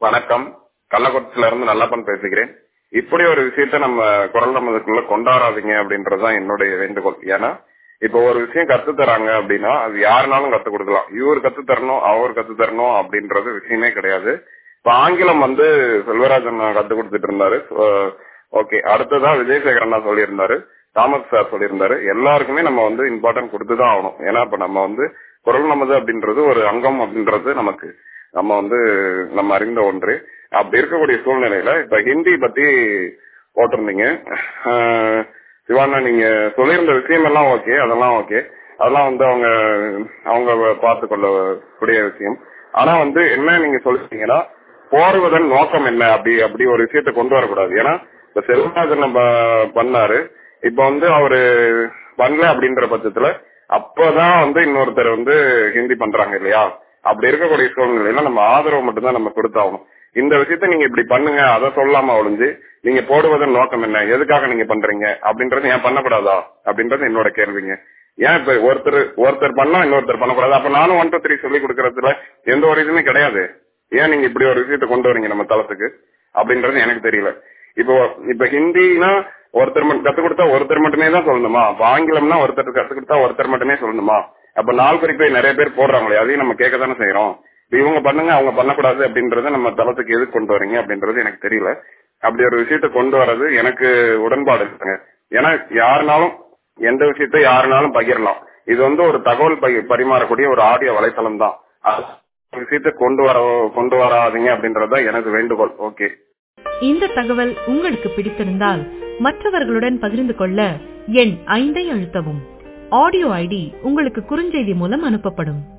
வணக்கம் கள்ளக்குறிச்சியில இருந்து நல்லப்பன் பேசுகிறேன் இப்படி ஒரு விஷயத்த நம்ம குரல் நமதுக்குள்ள கொண்டாடாதீங்க அப்படின்றதுதான் என்னுடைய வேண்டுகோள் ஏன்னா இப்ப ஒரு விஷயம் கத்து தராங்க அப்படின்னா அது யாருனாலும் கத்து கொடுக்கலாம் இவர் கத்து தரணும் அவர் கத்து தரணும் அப்படின்றது விஷயமே கிடையாது இப்ப ஆங்கிலம் வந்து செல்வராஜன் கத்து கொடுத்துட்டு இருந்தாரு ஓகே அடுத்ததா விஜயசேகர் அண்ணா சொல்லியிருந்தாரு தாமஸ் சார் சொல்லியிருந்தாரு எல்லாருக்குமே நம்ம வந்து இம்பார்ட்டன்ட் கொடுத்துதான் ஆகணும் ஏன்னா இப்ப நம்ம வந்து குரல் நமது அப்படின்றது ஒரு அங்கம் அப்படின்றது நமக்கு நம்ம வந்து நம்ம அறிந்த ஒன்று அப்படி இருக்கக்கூடிய சூழ்நிலையில இப்ப ஹிந்தி பத்தி போட்டிருந்தீங்க சிவானா நீங்க சொல்லியிருந்த விஷயம் எல்லாம் ஓகே அதெல்லாம் ஓகே அதெல்லாம் வந்து அவங்க அவங்க பார்த்து கொள்ளக்கூடிய விஷயம் ஆனா வந்து என்ன நீங்க சொல்லிட்டீங்கன்னா போடுவதன் நோக்கம் என்ன அப்படி அப்படி ஒரு விஷயத்த கொண்டு வரக்கூடாது ஏன்னா இப்ப செல்வராஜன் நம்ம பண்ணாரு இப்ப வந்து அவரு பண்ணல அப்படின்ற பட்சத்துல அப்பதான் வந்து இன்னொருத்தர் வந்து ஹிந்தி பண்றாங்க இல்லையா அப்படி இருக்கக்கூடிய சூழ்நிலையில நம்ம ஆதரவு மட்டும்தான் நம்ம கொடுத்தாகணும் இந்த விஷயத்த நீங்க இப்படி பண்ணுங்க அதை சொல்லாம ஒழிஞ்சு நீங்க போடுவதன் நோக்கம் என்ன எதுக்காக நீங்க பண்றீங்க அப்படின்றது ஏன் பண்ணக்கூடாதா அப்படின்றது என்னோட கேள்விங்க ஏன் இப்ப ஒருத்தர் ஒருத்தர் பண்ணா இன்னொருத்தர் பண்ணக்கூடாது அப்ப நானும் ஒன் டூ த்ரீ சொல்லி கொடுக்கறதுல எந்த ஒரு இதுவுமே கிடையாது ஏன் நீங்க இப்படி ஒரு விஷயத்த கொண்டு வரீங்க நம்ம தளத்துக்கு அப்படின்றது எனக்கு தெரியல இப்போ இப்ப ஹிந்தினா ஒருத்தர் கத்து கொடுத்தா ஒருத்தர் மட்டுமே தான் சொல்லணுமா அப்ப ஆங்கிலம்னா ஒருத்தர் கத்து கொடுத்தா ஒருத்தர் மட்டுமே சொல்லணுமா அப்ப நாள் குறிப்பை நிறைய பேர் போடுறாங்களே அதையும் நம்ம கேட்க தானே செய்யறோம் இவங்க பண்ணுங்க அவங்க பண்ணக்கூடாது அப்படின்றத நம்ம தளத்துக்கு எது கொண்டு வரீங்க அப்படின்றது எனக்கு தெரியல அப்படி ஒரு விஷயத்த கொண்டு வர்றது எனக்கு உடன்பாடு இல்லைங்க ஏன்னா யாருனாலும் எந்த விஷயத்த யாருனாலும் பகிரலாம் இது வந்து ஒரு தகவல் பரிமாறக்கூடிய ஒரு ஆடியோ வலைத்தளம் தான் விஷயத்த கொண்டு வர கொண்டு வராதீங்க அப்படின்றதுதான் எனது வேண்டுகோள் ஓகே இந்த தகவல் உங்களுக்கு பிடித்திருந்தால் மற்றவர்களுடன் பகிர்ந்து கொள்ள எண் ஐந்தை அழுத்தவும் ஆடியோ ஐடி உங்களுக்கு குறுஞ்செய்தி மூலம் அனுப்பப்படும்